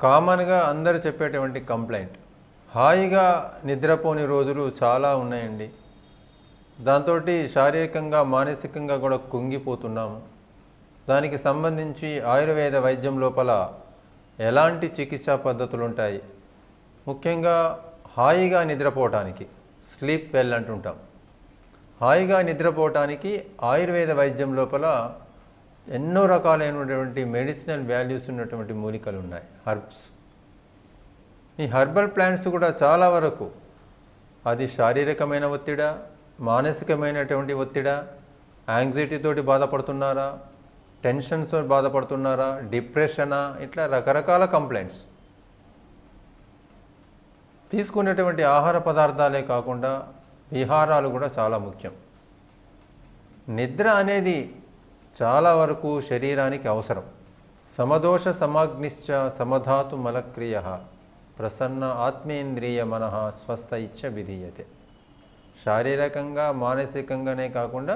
కామన్గా అందరూ చెప్పేటువంటి కంప్లైంట్ హాయిగా నిద్రపోని రోజులు చాలా ఉన్నాయండి దాంతో శారీరకంగా మానసికంగా కూడా కుంగిపోతున్నాము దానికి సంబంధించి ఆయుర్వేద వైద్యం లోపల ఎలాంటి చికిత్సా పద్ధతులు ఉంటాయి ముఖ్యంగా హాయిగా నిద్రపోవటానికి స్లీప్ వెల్ అంటుంటాం హాయిగా నిద్రపోవటానికి ఆయుర్వేద వైద్యం లోపల ఎన్నో రకాలైనటువంటి మెడిసినల్ వాల్యూస్ ఉన్నటువంటి మూలికలు ఉన్నాయి హర్బ్స్ ఈ హర్బల్ ప్లాంట్స్ కూడా చాలా వరకు అది శారీరకమైన ఒత్తిడా మానసికమైనటువంటి ఒత్తిడా యాంగ్జైటీతోటి బాధపడుతున్నారా టెన్షన్తో బాధపడుతున్నారా డిప్రెషనా ఇట్లా రకరకాల కంప్లైంట్స్ తీసుకునేటువంటి ఆహార పదార్థాలే కాకుండా విహారాలు కూడా చాలా ముఖ్యం నిద్ర అనేది చాలా వరకు శరీరానికి అవసరం సమదోష సమాగ్నిశ్చ సమధాతు మలక్రియ ప్రసన్న ఆత్మేంద్రియ మనః స్వస్థ ఇచ్చ విధీయతే శారీరకంగా మానసికంగానే కాకుండా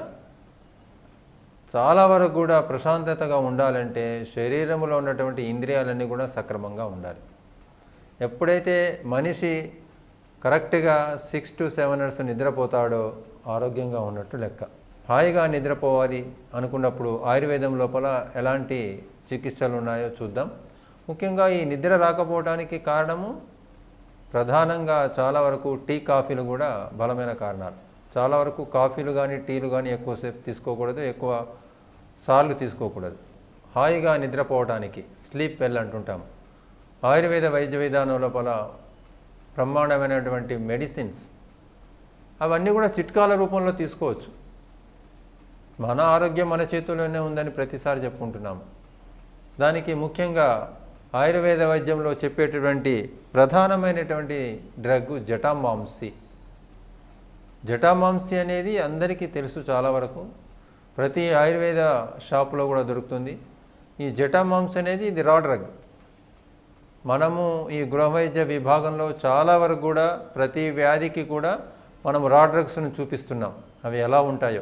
చాలా వరకు కూడా ప్రశాంతతగా ఉండాలంటే శరీరంలో ఉన్నటువంటి ఇంద్రియాలన్నీ కూడా సక్రమంగా ఉండాలి ఎప్పుడైతే మనిషి కరెక్ట్గా సిక్స్ టు సెవెన్ అవర్స్ నిద్రపోతాడో ఆరోగ్యంగా ఉన్నట్టు లెక్క హాయిగా నిద్రపోవాలి అనుకున్నప్పుడు ఆయుర్వేదం లోపల ఎలాంటి చికిత్సలు ఉన్నాయో చూద్దాం ముఖ్యంగా ఈ నిద్ర రాకపోవడానికి కారణము ప్రధానంగా చాలా వరకు టీ కాఫీలు కూడా బలమైన కారణాలు చాలా వరకు కాఫీలు కానీ టీలు కానీ ఎక్కువసేపు తీసుకోకూడదు ఎక్కువ సార్లు తీసుకోకూడదు హాయిగా నిద్రపోవడానికి స్లీప్ వెల్ అంటుంటాం ఆయుర్వేద వైద్య విధానం లోపల బ్రహ్మాండమైనటువంటి మెడిసిన్స్ అవన్నీ కూడా చిట్కాల రూపంలో తీసుకోవచ్చు మన ఆరోగ్యం మన చేతుల్లోనే ఉందని ప్రతిసారి చెప్పుకుంటున్నాము దానికి ముఖ్యంగా ఆయుర్వేద వైద్యంలో చెప్పేటటువంటి ప్రధానమైనటువంటి డ్రగ్ జటామాంసి జటామాంసి అనేది అందరికీ తెలుసు చాలా వరకు ప్రతి ఆయుర్వేద షాపులో కూడా దొరుకుతుంది ఈ జటామాంసి అనేది ఇది రా డ్రగ్ మనము ఈ గృహవైద్య విభాగంలో చాలా వరకు కూడా ప్రతి వ్యాధికి కూడా మనం రా డ్రగ్స్ను చూపిస్తున్నాం అవి ఎలా ఉంటాయో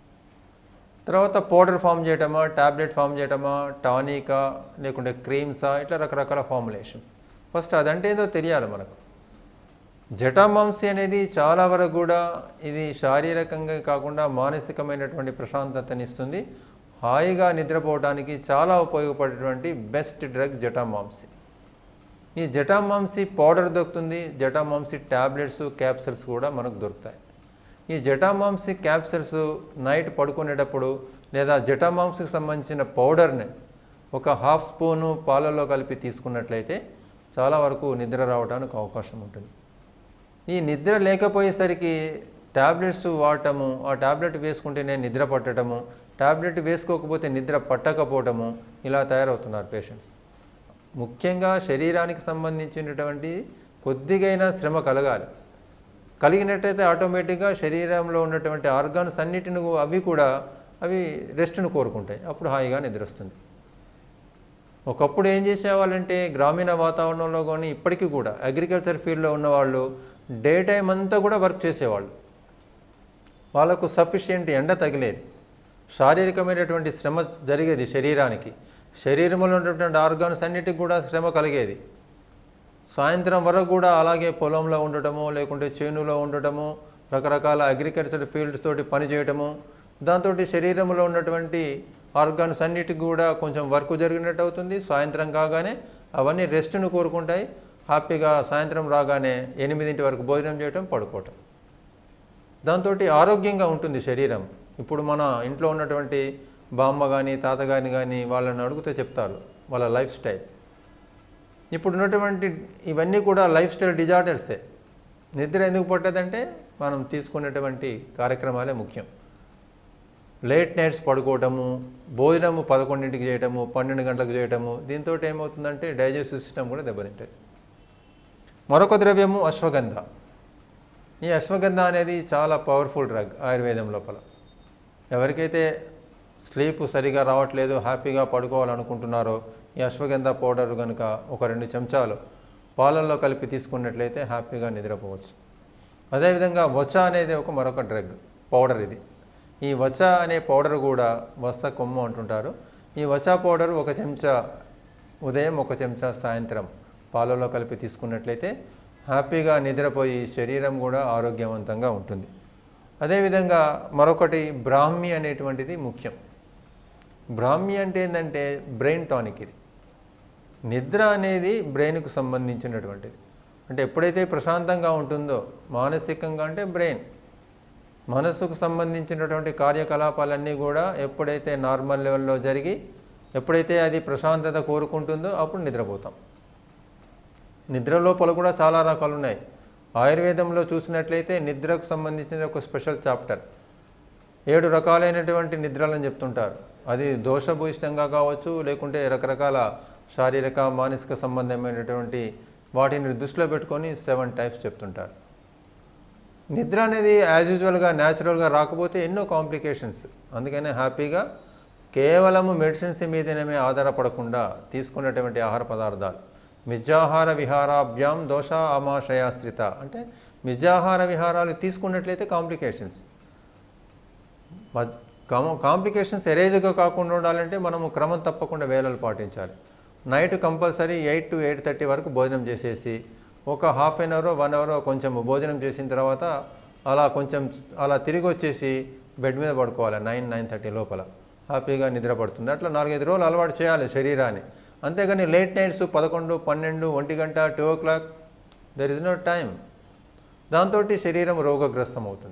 తర్వాత పౌడర్ ఫామ్ చేయటమా ట్యాబ్లెట్ ఫామ్ చేయటమా టానికా లేకుంటే క్రీమ్సా ఇట్లా రకరకాల ఫార్ములేషన్స్ ఫస్ట్ అదంటే ఏదో తెలియాలి మనకు జటామాంసి అనేది చాలా వరకు కూడా ఇది శారీరకంగా కాకుండా మానసికమైనటువంటి ప్రశాంతతనిస్తుంది హాయిగా నిద్రపోవడానికి చాలా ఉపయోగపడేటువంటి బెస్ట్ డ్రగ్ జటామాంసి ఈ జటామాంసి పౌడర్ దొరుకుతుంది జటామాంసి ట్యాబ్లెట్స్ క్యాప్సూల్స్ కూడా మనకు దొరుకుతాయి ఈ జటామాంసి క్యాప్సూల్స్ నైట్ పడుకునేటప్పుడు లేదా జటామాంసికి సంబంధించిన పౌడర్ని ఒక హాఫ్ స్పూను పాలలో కలిపి తీసుకున్నట్లయితే చాలా వరకు నిద్ర రావడానికి అవకాశం ఉంటుంది ఈ నిద్ర లేకపోయేసరికి ట్యాబ్లెట్స్ వాడటము ఆ ట్యాబ్లెట్ వేసుకుంటేనే నిద్ర పట్టడము ట్యాబ్లెట్ వేసుకోకపోతే నిద్ర పట్టకపోవటము ఇలా తయారవుతున్నారు పేషెంట్స్ ముఖ్యంగా శరీరానికి సంబంధించినటువంటి కొద్దిగైనా శ్రమ కలగాలి కలిగినట్టయితే ఆటోమేటిక్గా శరీరంలో ఉన్నటువంటి ఆర్గాన్స్ అన్నిటిని అవి కూడా అవి రెస్ట్ను కోరుకుంటాయి అప్పుడు హాయిగా నిద్ర వస్తుంది ఒకప్పుడు ఏం చేసేవాళ్ళంటే గ్రామీణ వాతావరణంలో కానీ ఇప్పటికీ కూడా అగ్రికల్చర్ ఫీల్డ్లో ఉన్నవాళ్ళు డే టైం అంతా కూడా వర్క్ చేసేవాళ్ళు వాళ్ళకు సఫిషియెంట్ ఎండ తగిలేది శారీరకమైనటువంటి శ్రమ జరిగేది శరీరానికి శరీరంలో ఉన్నటువంటి ఆర్గాన్స్ అన్నిటికి కూడా శ్రమ కలిగేది సాయంత్రం వరకు కూడా అలాగే పొలంలో ఉండటము లేకుంటే చేనులో ఉండటము రకరకాల అగ్రికల్చర్ ఫీల్డ్స్ తోటి పనిచేయటము దాంతో శరీరంలో ఉన్నటువంటి ఆర్గాన్స్ అన్నిటికి కూడా కొంచెం వర్క్ జరిగినట్టు అవుతుంది సాయంత్రం కాగానే అవన్నీ రెస్ట్ను కోరుకుంటాయి హ్యాపీగా సాయంత్రం రాగానే ఎనిమిదింటి వరకు భోజనం చేయటం పడుకోవటం దాంతో ఆరోగ్యంగా ఉంటుంది శరీరం ఇప్పుడు మన ఇంట్లో ఉన్నటువంటి బామ్మ కానీ తాతగారిని కానీ వాళ్ళని అడిగితే చెప్తారు వాళ్ళ లైఫ్ స్టైల్ ఇప్పుడు ఉన్నటువంటి ఇవన్నీ కూడా లైఫ్ స్టైల్ డిజార్డర్సే నిద్ర ఎందుకు పట్టదంటే మనం తీసుకునేటువంటి కార్యక్రమాలే ముఖ్యం లేట్ నైట్స్ పడుకోవటము భోజనము పదకొండింటికి చేయటము పన్నెండు గంటలకు చేయటము దీంతో ఏమవుతుందంటే డైజెస్టివ్ సిస్టమ్ కూడా దెబ్బతింటుంది మరొక ద్రవ్యము అశ్వగంధ ఈ అశ్వగంధ అనేది చాలా పవర్ఫుల్ డ్రగ్ ఆయుర్వేదం లోపల ఎవరికైతే స్లీప్ సరిగా రావట్లేదు హ్యాపీగా పడుకోవాలనుకుంటున్నారో ఈ అశ్వగంధ పౌడర్ కనుక ఒక రెండు చెంచాలు పాలల్లో కలిపి తీసుకున్నట్లయితే హ్యాపీగా నిద్రపోవచ్చు అదేవిధంగా వచ అనేది ఒక మరొక డ్రగ్ పౌడర్ ఇది ఈ వచ అనే పౌడర్ కూడా వస్త కొమ్ము అంటుంటారు ఈ వచ పౌడర్ ఒక చెంచా ఉదయం ఒక చెంచా సాయంత్రం పాలలో కలిపి తీసుకున్నట్లయితే హ్యాపీగా నిద్రపోయి శరీరం కూడా ఆరోగ్యవంతంగా ఉంటుంది అదేవిధంగా మరొకటి బ్రాహ్మి అనేటువంటిది ముఖ్యం బ్రాహ్మి అంటే ఏంటంటే బ్రెయిన్ టానిక్ ఇది నిద్ర అనేది బ్రెయిన్కు సంబంధించినటువంటిది అంటే ఎప్పుడైతే ప్రశాంతంగా ఉంటుందో మానసికంగా అంటే బ్రెయిన్ మనసుకు సంబంధించినటువంటి కార్యకలాపాలన్నీ కూడా ఎప్పుడైతే నార్మల్ లెవెల్లో జరిగి ఎప్పుడైతే అది ప్రశాంతత కోరుకుంటుందో అప్పుడు నిద్రపోతాం నిద్ర లోపల కూడా చాలా రకాలు ఉన్నాయి ఆయుర్వేదంలో చూసినట్లయితే నిద్రకు సంబంధించిన ఒక స్పెషల్ చాప్టర్ ఏడు రకాలైనటువంటి నిద్రలను చెప్తుంటారు అది దోషభూయిష్టంగా కావచ్చు లేకుంటే రకరకాల శారీరక మానసిక సంబంధమైనటువంటి వాటిని దృష్టిలో పెట్టుకొని సెవెన్ టైప్స్ చెప్తుంటారు నిద్ర అనేది యాజ్ యూజువల్గా న్యాచురల్గా రాకపోతే ఎన్నో కాంప్లికేషన్స్ అందుకనే హ్యాపీగా కేవలము మెడిసిన్స్ మీదనే ఆధారపడకుండా తీసుకున్నటువంటి ఆహార పదార్థాలు మిజ్జాహార విహారాభ్యాం దోష ఆమాశయాశ్రిత అంటే మిజ్జాహార విహారాలు తీసుకున్నట్లయితే కాంప్లికేషన్స్ కాంప్లికేషన్స్ ఎరేజ్గా కాకుండా ఉండాలంటే మనము క్రమం తప్పకుండా వేళలు పాటించాలి night compulsory eight to eight thirty వరకు భోజనం చేసేసి ఒక half an hour one hour కొంచెం భోజనం చేసిన తర్వాత అలా కొంచెం అలా తిరిగి వచ్చేసి బెడ్ మీద పడుకోవాలి నైన్ నైన్ థర్టీ లోపల హ్యాపీగా నిద్ర పడుతుంది అట్లా నాలుగైదు రోజులు అలవాటు చేయాలి శరీరాన్ని అంతేగాని లేట్ నైట్స్ పదకొండు పన్నెండు ఒంటి గంట two o'clock there is no time దాంతో శరీరం రోగగ్రస్తం అవుతుంది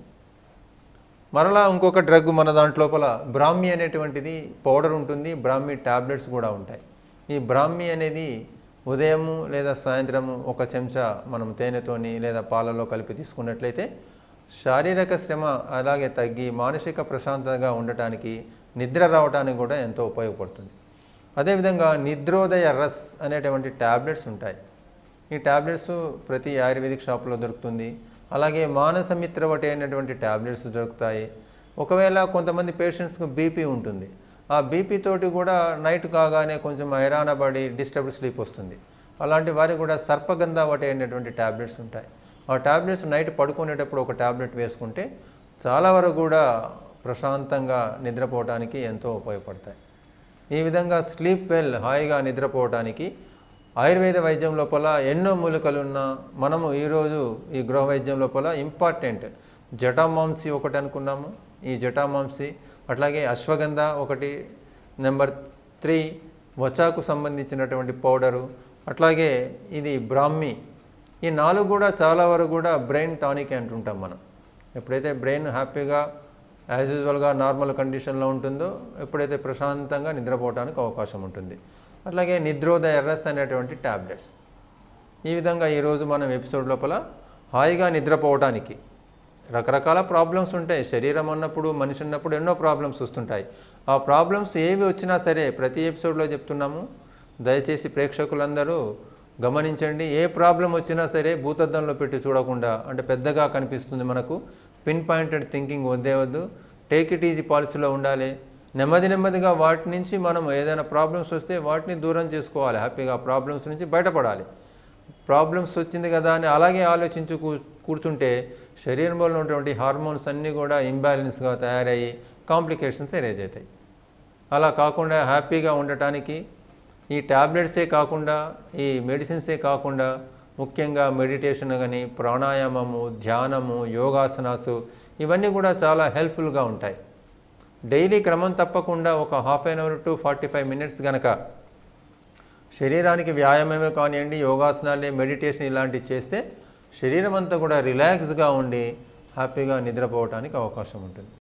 మరలా ఇంకొక డ్రగ్ మన దాంట్లోపల బ్రాహ్మి అనేటువంటిది పౌడర్ ఉంటుంది బ్రాహ్మి ట్యాబ్లెట్స్ కూడా ఉంటాయి ఈ బ్రాహ్మి అనేది ఉదయము లేదా సాయంత్రము ఒక చెంచా మనం తేనెతోని లేదా పాలలో కలిపి తీసుకున్నట్లయితే శారీరక శ్రమ అలాగే తగ్గి మానసిక ప్రశాంతతగా ఉండటానికి నిద్ర రావడానికి కూడా ఎంతో ఉపయోగపడుతుంది అదేవిధంగా నిద్రోదయ రస్ అనేటువంటి ట్యాబ్లెట్స్ ఉంటాయి ఈ ట్యాబ్లెట్స్ ప్రతి ఆయుర్వేదిక్ షాప్లో దొరుకుతుంది అలాగే మానసమిత్రవటి అయినటువంటి ట్యాబ్లెట్స్ దొరుకుతాయి ఒకవేళ కొంతమంది పేషెంట్స్కి బీపీ ఉంటుంది ఆ బీపీ తోటి కూడా నైట్ కాగానే కొంచెం హైరాణ పడి డిస్టర్బ్డ్ స్లీప్ వస్తుంది అలాంటి వారికి కూడా సర్పగంధ వటి అయినటువంటి ట్యాబ్లెట్స్ ఉంటాయి ఆ ట్యాబ్లెట్స్ నైట్ పడుకునేటప్పుడు ఒక ట్యాబ్లెట్ వేసుకుంటే చాలా వరకు కూడా ప్రశాంతంగా నిద్రపోవడానికి ఎంతో ఉపయోగపడతాయి ఈ విధంగా స్లీప్ వెల్ హాయిగా నిద్రపోవడానికి ఆయుర్వేద వైద్యం లోపల ఎన్నో మూలికలు ఉన్న మనము ఈరోజు ఈ గృహ వైద్యం లోపల ఇంపార్టెంట్ జటామాంసి ఒకటి అనుకున్నాము ఈ జటామాంసి అట్లాగే అశ్వగంధ ఒకటి నెంబర్ త్రీ వచాకు సంబంధించినటువంటి పౌడరు అట్లాగే ఇది బ్రాహ్మి ఈ నాలుగు కూడా చాలా వరకు కూడా బ్రెయిన్ టానిక్ అంటుంటాం మనం ఎప్పుడైతే బ్రెయిన్ హ్యాపీగా యాజ్ యూజువల్గా నార్మల్ కండిషన్లో ఉంటుందో ఎప్పుడైతే ప్రశాంతంగా నిద్రపోవడానికి అవకాశం ఉంటుంది అట్లాగే నిద్రోదయ ఎర్రస్ అనేటువంటి ట్యాబ్లెట్స్ ఈ విధంగా ఈరోజు మనం ఎపిసోడ్ లోపల హాయిగా నిద్రపోవటానికి రకరకాల ప్రాబ్లమ్స్ ఉంటాయి శరీరం అన్నప్పుడు మనిషి ఉన్నప్పుడు ఎన్నో ప్రాబ్లమ్స్ వస్తుంటాయి ఆ ప్రాబ్లమ్స్ ఏవి వచ్చినా సరే ప్రతి ఎపిసోడ్లో చెప్తున్నాము దయచేసి ప్రేక్షకులందరూ గమనించండి ఏ ప్రాబ్లం వచ్చినా సరే భూతద్దంలో పెట్టి చూడకుండా అంటే పెద్దగా కనిపిస్తుంది మనకు పిన్ పాయింటెడ్ థింకింగ్ వద్దే వద్దు టేక్ ఇట్ ఈజీ పాలసీలో ఉండాలి నెమ్మది నెమ్మదిగా వాటి నుంచి మనం ఏదైనా ప్రాబ్లమ్స్ వస్తే వాటిని దూరం చేసుకోవాలి హ్యాపీగా ప్రాబ్లమ్స్ నుంచి బయటపడాలి ప్రాబ్లమ్స్ వచ్చింది కదా అని అలాగే ఆలోచించు కూ- కూర్చుంటే శరీరంలో ఉన్నటువంటి హార్మోన్స్ అన్నీ కూడా ఇంబ్యాలెన్స్గా తయారయ్యి కాంప్లికేషన్స్ ఎరేజ్ అవుతాయి అలా కాకుండా హ్యాపీగా ఉండటానికి ఈ ట్యాబ్లెట్సే కాకుండా ఈ మెడిసిన్సే కాకుండా ముఖ్యంగా మెడిటేషన్ కానీ ప్రాణాయామము ధ్యానము యోగాసనాసు ఇవన్నీ కూడా చాలా హెల్ప్ఫుల్గా ఉంటాయి డైలీ క్రమం తప్పకుండా ఒక half an hour to forty five minutes గనక శరీరానికి వ్యాయామమే కానివ్వండి యోగాసనాలే మెడిటేషన్ ఇలాంటివి చేస్తే శరీరం అంతా కూడా రిలాక్స్గా ఉండి హ్యాపీగా నిద్రపోవడానికి అవకాశం ఉంటుంది